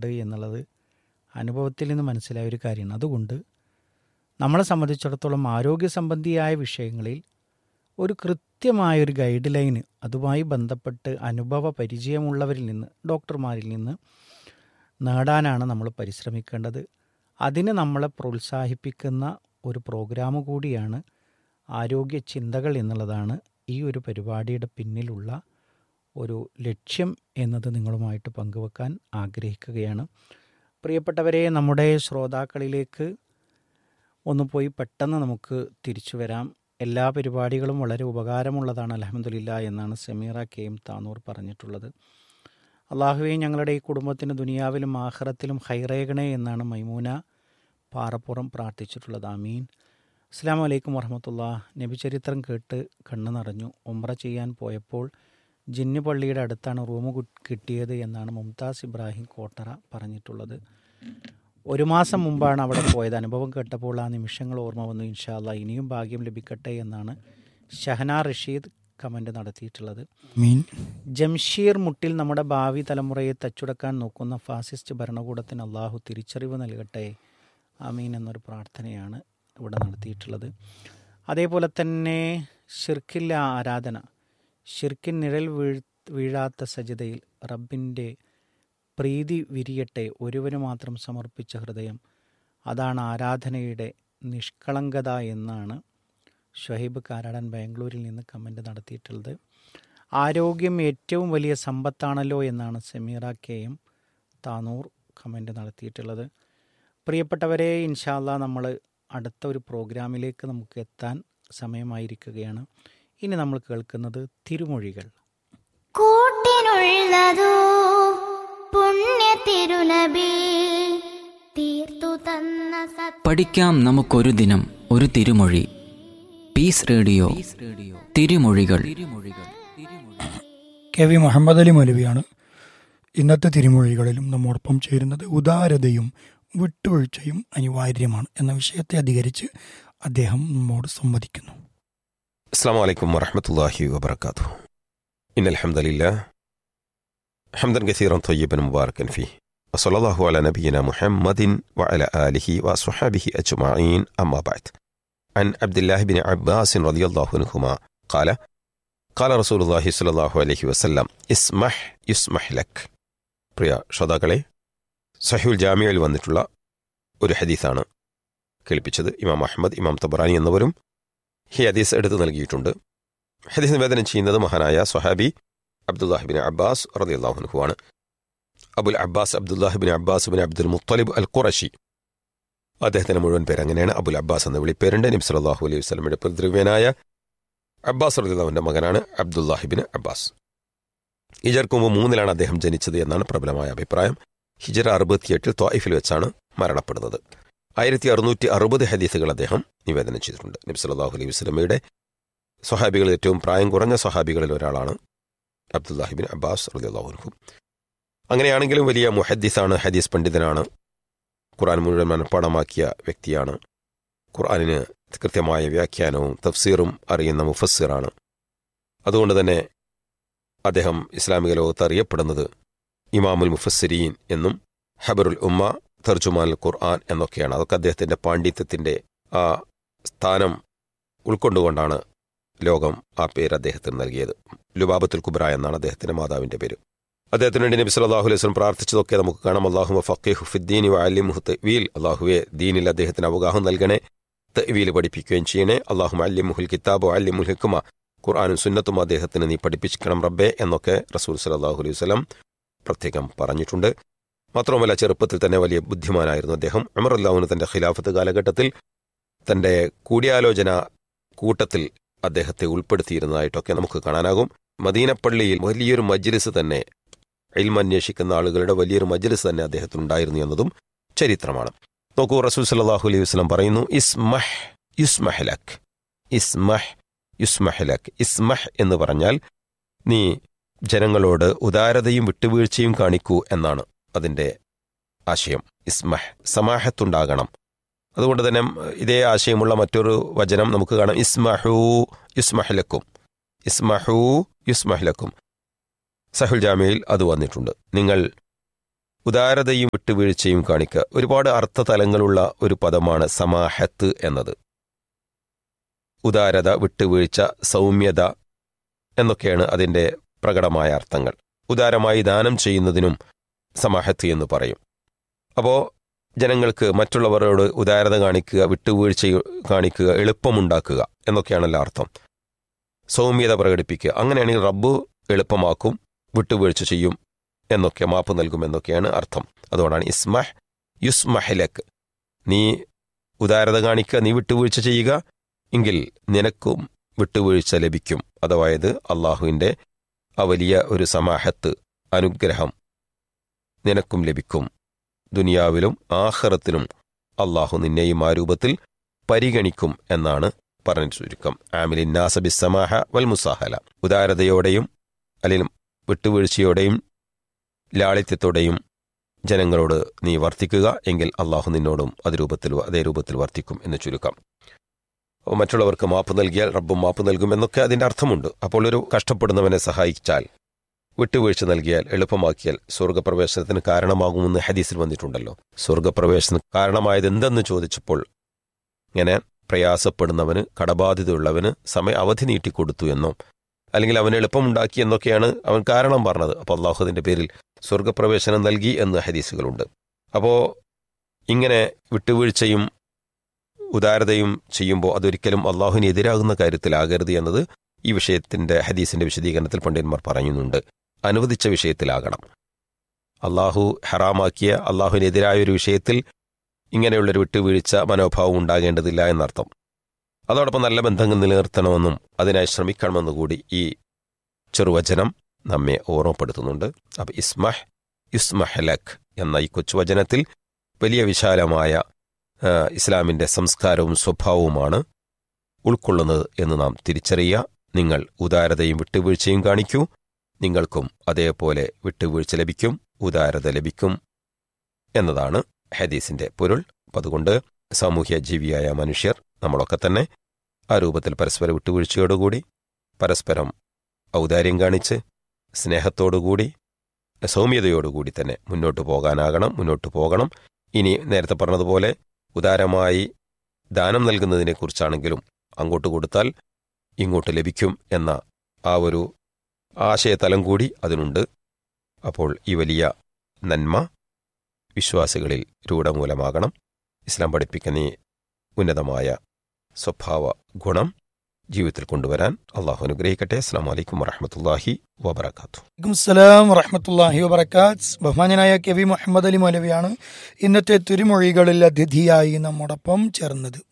ഉണ്ട് എന്നുള്ളത് അനുഭവത്തിൽ നിന്ന് മനസ്സിലായ ഒരു കാര്യമാണ് അതുകൊണ്ട് നമ്മളെ സംബന്ധിച്ചിടത്തോളം ആരോഗ്യ സംബന്ധിയായ വിഷയങ്ങളിൽ ഒരു കൃത്യമായൊരു ഗൈഡ് ലൈന് അതുമായി ബന്ധപ്പെട്ട് അനുഭവ പരിചയമുള്ളവരിൽ നിന്ന് ഡോക്ടർമാരിൽ നിന്ന് നേടാനാണ് നമ്മൾ പരിശ്രമിക്കേണ്ടത് അതിന് നമ്മളെ പ്രോത്സാഹിപ്പിക്കുന്ന ഒരു പ്രോഗ്രാം കൂടിയാണ് ആരോഗ്യ ചിന്തകൾ എന്നുള്ളതാണ് ഈ ഒരു പരിപാടിയുടെ പിന്നിലുള്ള ഒരു ലക്ഷ്യം എന്നത് നിങ്ങളുമായിട്ട് പങ്കുവെക്കാൻ ആഗ്രഹിക്കുകയാണ് പ്രിയപ്പെട്ടവരെ നമ്മുടെ ശ്രോതാക്കളിലേക്ക് ഒന്ന് പോയി പെട്ടെന്ന് നമുക്ക് തിരിച്ചു വരാം എല്ലാ പരിപാടികളും വളരെ ഉപകാരമുള്ളതാണ് അലഹമ്മദില്ല എന്നാണ് സമീറ കെ എം താനൂർ പറഞ്ഞിട്ടുള്ളത് അള്ളാഹുവെ ഞങ്ങളുടെ ഈ കുടുംബത്തിന് ദുനിയാവിലും ആഹ്റത്തിലും ഹൈറേകണേ എന്നാണ് മൈമൂന പാറപ്പുറം പ്രാർത്ഥിച്ചിട്ടുള്ളത് ആമീൻ അസ്സാം വലൈക്കും വറഹമത്തുള്ള നബി ചരിത്രം കേട്ട് കണ്ണു നിറഞ്ഞു ഉമ്ര ചെയ്യാൻ പോയപ്പോൾ ജിന്നു പള്ളിയുടെ അടുത്താണ് റൂം കിട്ടിയത് എന്നാണ് മുംതാസ് ഇബ്രാഹിം കോട്ടറ പറഞ്ഞിട്ടുള്ളത് ഒരു മാസം മുമ്പാണ് അവിടെ പോയത് അനുഭവം കേട്ടപ്പോൾ ആ നിമിഷങ്ങൾ ഓർമ്മ വന്നു ഇൻഷാല്ല ഇനിയും ഭാഗ്യം ലഭിക്കട്ടെ എന്നാണ് ഷഹന റഷീദ് കമൻ്റ് നടത്തിയിട്ടുള്ളത് മീൻ ജംഷീർ മുട്ടിൽ നമ്മുടെ ഭാവി തലമുറയെ തച്ചുടക്കാൻ നോക്കുന്ന ഫാസിസ്റ്റ് ഭരണകൂടത്തിന് അള്ളാഹു തിരിച്ചറിവ് നൽകട്ടെ ആമീൻ എന്നൊരു പ്രാർത്ഥനയാണ് ഇവിടെ നടത്തിയിട്ടുള്ളത് അതേപോലെ തന്നെ ഷിർക്കില്ല ആരാധന ഷിർക്കിൻ നിഴൽ വീഴ് വീഴാത്ത സജിതയിൽ റബ്ബിൻ്റെ പ്രീതി വിരിയട്ടെ ഒരുവന് മാത്രം സമർപ്പിച്ച ഹൃദയം അതാണ് ആരാധനയുടെ നിഷ്കളങ്കത എന്നാണ് ഷഹീബ് കാരാടൻ ബാംഗ്ലൂരിൽ നിന്ന് കമൻ്റ് നടത്തിയിട്ടുള്ളത് ആരോഗ്യം ഏറ്റവും വലിയ സമ്പത്താണല്ലോ എന്നാണ് Sameera K M Tanur comment നടത്തിയിട്ടുള്ളത് പ്രിയപ്പെട്ടവരെ ഇൻഷാല്ല നമ്മൾ അടുത്ത ഒരു പ്രോഗ്രാമിലേക്ക് നമുക്ക് എത്താൻ സമയമായിരിക്കുകയാണ് ഇനി നമ്മൾ കേൾക്കുന്നത് തിരുമൊഴികൾ കൂട്ടിനുള്ളതോ പുണ്യ തിരുനബി തീർത്തു തന്ന സത് പഠിക്കാം നമുക്കൊരു ദിനം ഒരു തിരുമൊഴി പീസ് റേഡിയോ തിരുമൊഴികൾ കെ വി മുഹമ്മദ് അലി മൗലവിയാണ് ഇന്നത്തെ തിരുമൊഴികളിലും നമ്മോടൊപ്പം ചേരുന്നത് ഉദാരതയും വിട്ടുവീഴ്ചയും അനിവാര്യമാണ് എന്ന വിഷയത്തെ അധികരിച്ച് അദ്ദേഹം നമ്മോട് സംവദിക്കുന്നു السلام عليكم ورحمة الله وبركاته إن الحمد لله حمدا كثيرا طيبا مباركا فيه وصلى الله على نبينا محمد وعلى آله وصحبه أجمعين أما بعد عن عبد الله بن عباس رضي الله عنهما قال قال رسول الله صلى الله عليه وسلم اسمح يسمح لك പ്രിയ ശ്രോതാക്കളെ സഹ്യുൽ ജാമിയയിൽ വന്നിട്ടുള്ള ഒരു ഹദീസാണ് കേൾപ്പിച്ചത് ഇമാം അഹമ്മദ് ഇമാം തബറാനി എന്നിവരും ഈ ഹദീസ് എടുത്തു നൽകിയിട്ടുണ്ട് ഹദീസ് നിവേദനം ചെയ്യുന്നത് മഹാനായ സ്വഹാബി അബ്ദുല്ലാഹിബിൻ അബ്ബാസ് റളിയല്ലാഹു ആണ് Abul Abbas Abdullah ibn Abbas bin Abdul Muttalib al Qurashi അദ്ദേഹത്തിന്റെ മുഴുവൻ പേര് അങ്ങനെയാണ് അബുൽ അബ്ബാസ് എന്ന വിളിപ്പേരുണ്ട് നബി സല്ലല്ലാഹു അലൈഹി വസല്ലമയുടെ പിതൃവ്യനായ അബ്ബാസ് റളിയല്ലാഹുവിന്റെ മകനാണ് അബ്ദുല്ലാഹിബിൻ അബ്ബാസ് ഹിജർക്ക് മുമ്പ് മൂന്നിലാണ് അദ്ദേഹം ജനിച്ചത് എന്നാണ് പ്രബലമായ അഭിപ്രായം ഹിജറ അറുപത്തിയെട്ടിൽ ത്വായിഫിൽ വെച്ചാണ് മരണപ്പെടുന്നത് ആയിരത്തി അറുന്നൂറ്റി അറുപത് ഹദീസുകൾ അദ്ദേഹം നിവേദനം ചെയ്തിട്ടുണ്ട് നബി സല്ലല്ലാഹു അലൈഹി വസല്ലമയുടെ സ്വഹാബികളിൽ ഏറ്റവും പ്രായം കുറഞ്ഞ സ്വഹാബികളിൽ ഒരാളാണ് അബ്ദുല്ലാഹിബിൻ അബ്ബാസ് റളിയല്ലാഹു അൻഹു അങ്ങനെയാണെങ്കിലും വലിയ മുഹദ്ദിസാണ് ഹദീസ് പണ്ഡിതനാണ് ഖുർആൻ മുഴുവൻ മനഃപ്പാടമാക്കിയ വ്യക്തിയാണ് ഖുർആനിന് കൃത്യമായ വ്യാഖ്യാനവും തഫ്സീറും അറിയുന്ന മുഫസ്സിറാണ് അതുകൊണ്ട് തന്നെ അദ്ദേഹം ഇസ്ലാമിക ലോകത്ത് അറിയപ്പെടുന്നത് ഇമാമുൽ മുഫസ്സിരീൻ എന്നും ഹബറുൽ ഉമ്മ തർജുമാൽ ഖുർആൻ എന്നൊക്കെയാണ് അതൊക്കെ അദ്ദേഹത്തിന്റെ പാണ്ഡിത്യത്തിന്റെ ആ സ്ഥാനം ഉൾക്കൊണ്ടുകൊണ്ടാണ് ലോകം ആ പേര് അദ്ദേഹത്തിന് നൽകിയത് ലുബാബത്തുൽ കുബ്ര എന്നാണ് അദ്ദേഹത്തിന്റെ മാതാവിന്റെ പേര് അദ്ദേഹത്തിന് വേണ്ടി നബി സല്ലല്ലാഹു അലൈഹി വസല്ലം പ്രാർത്ഥിച്ചതൊക്കെ നമുക്ക് കാണാം അള്ളാഹു ഫഖീഹു ഫിദ്ദീനി വഅല്ലിമുഹു തവീൽ അള്ളാഹുവെ ദീനിൽ അദ്ദേഹത്തിന് അവഗാഹം നൽകണേ തവീൽ പഠിപ്പിക്കുകയും ചെയ്യണേ അള്ളാഹു അല്ലിമുഹുൽ കിതാബ് അല്ലിമുൽ ഹിക്കുമ ഖുർആാനും സുന്നത്തും അദ്ദേഹത്തിന് നീ പഠിപ്പിക്കണം റബ്ബേ എന്നൊക്കെ റസൂൽ സല്ലല്ലാഹു അലൈഹി വസല്ലം പ്രത്യേകം പറഞ്ഞിട്ടുണ്ട് മാത്രവുമല്ല ചെറുപ്പത്തിൽ തന്നെ വലിയ ബുദ്ധിമാനായിരുന്നു അദ്ദേഹം ഉമർ അല്ലാഹുവിന് തന്റെ ഖിലാഫത്ത് കാലഘട്ടത്തിൽ തന്റെ കൂടിയാലോചന കൂട്ടത്തിൽ അദ്ദേഹത്തെ ഉൾപ്പെടുത്തിയിരുന്നതായിട്ടൊക്കെ നമുക്ക് കാണാനാകും മദീനപ്പള്ളിയിൽ വലിയൊരു മജ്ലിസ് തന്നെ ഇൽമ അന്വേഷിക്കുന്ന ആളുകളുടെ വലിയൊരു മജ്ലിസ് തന്നെ അദ്ദേഹത്തിനുണ്ടായിരുന്നു എന്നതും ചരിത്രമാണ് നോക്കൂ റസൂൽ സല്ലല്ലാഹു അലൈഹി വസല്ലം പറയുന്നു ഇസ്മഹ് യുസ്മഹ്ലക് ഇസ്മഹ് യുസ്മഹ്ലക് ഇസ്മഹ് എന്ന് പറഞ്ഞാൽ നീ ജനങ്ങളോട് ഉദാരതയും വിട്ടുവീഴ്ചയും കാണിക്കൂ എന്നാണ് അതിന്റെ ആശയം ഇസ്മഹ് സമാഹത്തുണ്ടാകണം അതുകൊണ്ട് തന്നെ ഇതേ ആശയമുള്ള മറ്റൊരു വചനം നമുക്ക് കാണാം ഇസ്മഹു യുസ്മഹ്ലക്കും ഇസ്മഹു യുസ്മഹ്ലക്കും സഹുൽ ജാമയിൽ അത് വന്നിട്ടുണ്ട് നിങ്ങൾ ഉദാരതയും വിട്ടുവീഴ്ചയും കാണിക്കുക ഒരുപാട് അർത്ഥതലങ്ങളുള്ള ഒരു പദമാണ് സമാഹത്ത് എന്നത് ഉദാരത വിട്ടുവീഴ്ച സൗമ്യത എന്നൊക്കെയാണ് അതിൻ്റെ പ്രകടമായ അർത്ഥങ്ങൾ ഉദാരമായി ദാനം ചെയ്യുന്നതിനും സമാഹത്ത് എന്ന് പറയും അപ്പോൾ ജനങ്ങൾക്ക് മറ്റുള്ളവരോട് ഉദാരത കാണിക്കുക വിട്ടുവീഴ്ച കാണിക്കുക എളുപ്പമുണ്ടാക്കുക എന്നൊക്കെയാണല്ലോ അർത്ഥം സൗമ്യത പ്രകടിപ്പിക്കുക അങ്ങനെയാണെങ്കിൽ റബ്ബ് എളുപ്പമാക്കും വിട്ടുവീഴ്ച ചെയ്യും എന്നൊക്കെ മാപ്പ് നൽകും എന്നൊക്കെയാണ് അർത്ഥം അതുകൊണ്ടാണ് ഇസ്മഹ് യുസ്മഹലക്ക് നീ ഉദാരത കാണിക്കുക നീ വിട്ടുവീഴ്ച ചെയ്യുക എങ്കിൽ നിനക്കും വിട്ടുവീഴ്ച ലഭിക്കും അതായത് അള്ളാഹുവിൻ്റെ ആ വലിയ ഒരു സമാഹത്ത് അനുഗ്രഹം നിനക്കും ലഭിക്കും ദുനിയാവിലും ആഹ്റത്തിലും അള്ളാഹു നിന്നെയും ആ രൂപത്തിൽ പരിഗണിക്കും എന്നാണ് പറഞ്ഞു ചുരുക്കം ആമിലിൻ നാസബി സമാഹ വൽ മുസാഹല ഉദാരതയോടെയും അല്ലെങ്കിൽ വിട്ടുവീഴ്ചയോടെയും ലാളിത്യത്തോടെയും ജനങ്ങളോട് നീ വർത്തിക്കുക എങ്കിൽ അള്ളാഹു നിന്നോടും അത് രൂപത്തിൽ അതേ രൂപത്തിൽ വർത്തിക്കും എന്ന് ചുരുക്കം അപ്പോൾ മറ്റുള്ളവർക്ക് മാപ്പ് നൽകിയാൽ റബ്ബും മാപ്പ് നൽകും എന്നൊക്കെ അതിൻ്റെ അർത്ഥമുണ്ട് അപ്പോൾ ഒരു കഷ്ടപ്പെടുന്നവനെ സഹായിച്ചാൽ വിട്ടുവീഴ്ച നൽകിയാൽ എളുപ്പമാക്കിയാൽ സ്വർഗപ്രവേശനത്തിന് കാരണമാകുമെന്ന് ഹദീസിൽ വന്നിട്ടുണ്ടല്ലോ സ്വർഗപ്രവേശനത്തിന് കാരണമായത് എന്തെന്ന് ചോദിച്ചപ്പോൾ ഇങ്ങനെ പ്രയാസപ്പെടുന്നവന് കടബാധിതയുള്ളവന് സമയ അവധി നീട്ടിക്കൊടുത്തു എന്നോ അല്ലെങ്കിൽ അവന് എളുപ്പമുണ്ടാക്കി എന്നൊക്കെയാണ് അവൻ കാരണം പറഞ്ഞത് അപ്പോൾ അള്ളാഹുദിൻ്റെ പേരിൽ സ്വർഗപ്രവേശനം നൽകി എന്ന് ഹദീസുകളുണ്ട് അപ്പോൾ ഇങ്ങനെ വിട്ടുവീഴ്ചയും ഉദാരതയും ചെയ്യുമ്പോൾ അതൊരിക്കലും അള്ളാഹുവിന് എതിരാകുന്ന കാര്യത്തിലാകരുത് എന്നത് ഈ വിഷയത്തിന്റെ ഹദീസിന്റെ വിശദീകരണത്തിൽ പണ്ഡിതന്മാർ പറയുന്നുണ്ട് അനുവദിച്ച വിഷയത്തിലാകണം അള്ളാഹു ഹറാമാക്കിയ അള്ളാഹുവിനെതിരായ ഒരു വിഷയത്തിൽ ഇങ്ങനെയുള്ളൊരു വിട്ടുവീഴ്ച മനോഭാവം ഉണ്ടാകേണ്ടതില്ല എന്നർത്ഥം അതോടൊപ്പം നല്ല ബന്ധങ്ങൾ നിലനിർത്തണമെന്നും അതിനായി ശ്രമിക്കണമെന്നുകൂടി ഈ ചെറുവചനം നമ്മെ ഓർമ്മപ്പെടുത്തുന്നുണ്ട് അപ്പം ഇസ്മഹ് യുസ്മഹലഖ് എന്ന ഈ കൊച്ചുവചനത്തിൽ വലിയ വിശാലമായ ആ, ഇസ്ലാമിന്റെ സംസ്കാരവും സ്വഭാവവുമാണ് ഉൾക്കൊള്ളുന്നത് എന്ന് നാം തിരിച്ചറിയുക നിങ്ങൾ ഉദാരതയും വിട്ടുവീഴ്ചയും കാണിക്കൂ നിങ്ങൾക്കും അതേപോലെ വിട്ടുവീഴ്ച ലഭിക്കും ഉദാരത ലഭിക്കും എന്നതാണ് ഹദീസിന്റെ പൊരുൾ അപ്പം അതുകൊണ്ട് സാമൂഹ്യ ജീവിയായ മനുഷ്യർ നമ്മളൊക്കെ തന്നെ ആ രൂപത്തിൽ പരസ്പര വിട്ടുവീഴ്ചയോടുകൂടി പരസ്പരം ഔദാര്യം കാണിച്ച് സ്നേഹത്തോടുകൂടി സൗമ്യതയോടുകൂടി തന്നെ മുന്നോട്ട് പോകാനാകണം മുന്നോട്ട് പോകണം ഇനി നേരത്തെ പറഞ്ഞതുപോലെ ഉദാരമായി ദാനം നൽകുന്നതിനെക്കുറിച്ചാണെങ്കിലും അങ്ങോട്ട് കൊടുത്താൽ ഇങ്ങോട്ട് ലഭിക്കും എന്ന ആ ഒരു ആശയതലം കൂടി അതിനുണ്ട് അപ്പോൾ ഈ വലിയ നന്മ വിശ്വാസികളിൽ രൂഢമൂലമാകണം ഇസ്ലാം പഠിപ്പിക്കുന്ന ഈ ഉന്നതമായ സ്വഭാവ ഗുണം ജീവിതത്തിൽ കൊണ്ടുവരാൻ അള്ളാഹു അനുഗ്രഹിക്കട്ടെ അസ്സാം വലൈക്കും വറഹമത്തല്ലാഹി വബർക്കാത്തു വലൈക്കും സലാം വറഹമത്തല്ലാഹി വബർക്കാത്ത് ബഹുമാനായ കെ വി മുഹമ്മദ് അലി മൗലവിയാണ് ഇന്നത്തെ തിരുമൊഴികളിൽ അതിഥിയായി നമ്മോടൊപ്പം ചേർന്നത്